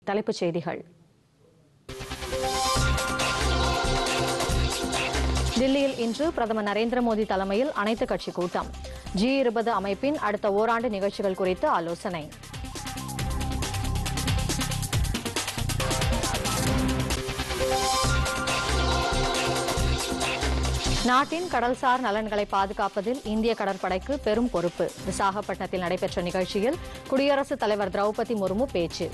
தலைப்புச் செய்திகள் தில்லியில் இன்று பிரதமர் நரேந்திர மோடி தலைமையில் அனைத்துக் கட்சி கூட்டம் ஜி இருபது அமைப்பின் அடுத்த ஓராண்டு நிகழ்ச்சிகள் குறித்து ஆலோசனை நாட்டின் கடல்சார் நலன்களை பாதுகாப்பதில் இந்திய கடற்படைக்கு பெரும் பொறுப்பு விசாகப்பட்டினத்தில் நடைபெற்ற நிகழ்ச்சியில் குடியரசுத் தலைவர் திரௌபதி முர்மு பேச்சு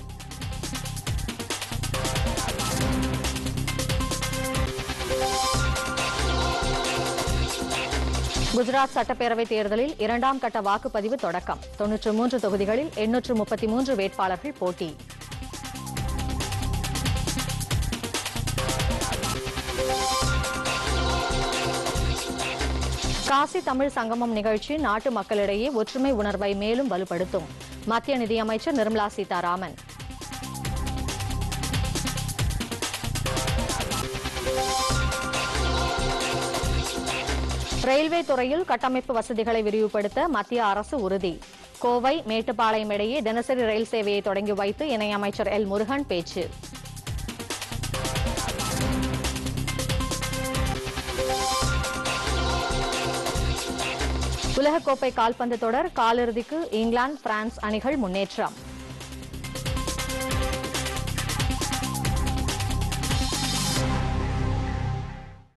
குஜராத் சட்டப்பேரவைத் தேர்தலில் இரண்டாம் கட்ட வாக்குப்பதிவு தொடக்கம் தொன்னூற்று மூன்று தொகுதிகளில் எண்ணூற்று முப்பத்தி மூன்று வேட்பாளர்கள் போட்டி காசி தமிழ் சங்கமம் நிகழ்ச்சி நாட்டு மக்களிடையே ஒற்றுமை உணர்வை மேலும் வலுப்படுத்தும் மத்திய நிதியமைச்சர் நிர்மலா சீதாராமன் ரயில்வே துறையில் கட்டமைப்பு வசதிகளை விரிவுபடுத்த மத்திய அரசு உறுதி கோவை மேட்டுப்பாளையம் இடையே தினசரி ரயில் சேவையை தொடங்கி வைத்து இணையமைச்சர் எல் முருகன் பேச்சு உலகக்கோப்பை கால்பந்து தொடர் காலிறுதிக்கு இங்கிலாந்து பிரான்ஸ் அணிகள் முன்னேற்றம்